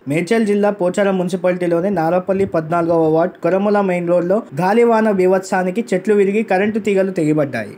మేడ్చల్ జిల్లా పోచారం మున్సిపాలిటీలోని నారపల్లి పద్నాలుగవ ward కొరముల main రోడ్లో గాలివాన బీభత్సానికి చెట్లు విరిగి కరెంటు తీగలు తెగిపడ్డాయి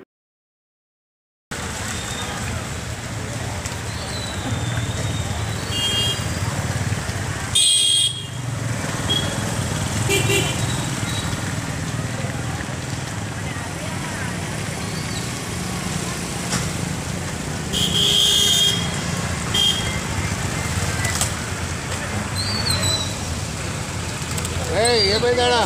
ఏమైందాడా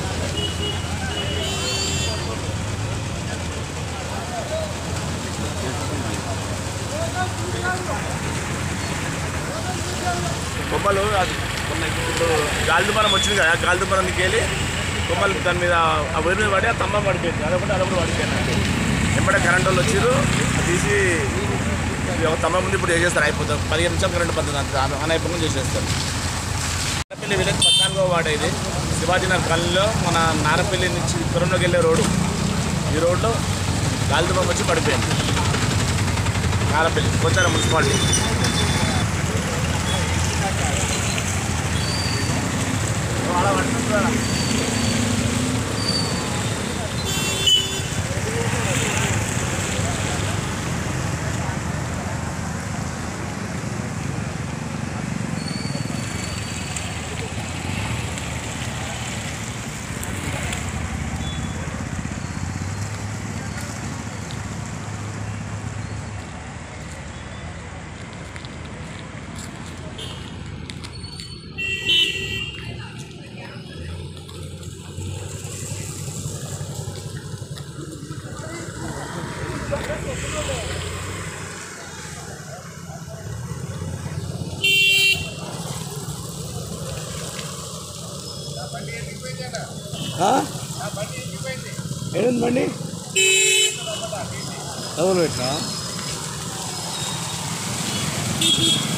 కొమ్మలు అది మొన్న ఇప్పుడు గాలి దుమారం వచ్చింది కదా గాలి దుమారం వెళ్ళి కొమ్మలు దాని మీద ఆ వైరు మీద పడి ఆ స్తంభం పడిపోయింది అదొకటి అదొకటి పడిపోయింది నాకు వెంబడే కరెంట్ వాళ్ళు వచ్చారు అది తీసి ఇది ఒక స్తంభం ముందు ఇప్పుడు చేసేస్తారు అయిపోతుంది పదిహేను నిమిషాలు కరెంట్ పడుతుంది అంత అనైపోకుండా చేసేస్తారు నారపల్లి విలేజ్ పద్నాలుగో వార్డు ఇది శివాజీనగర్ కాలనీలో మన నారపల్లి నుంచి పురంలోకి వెళ్ళే రోడ్డు ఈ రోడ్లో గాలి దుమారం వచ్చి పడిపోయింది నారపల్లి కొత్త మున్సిపాలిటీ ఏమైంది బండి అవును ఎట్లా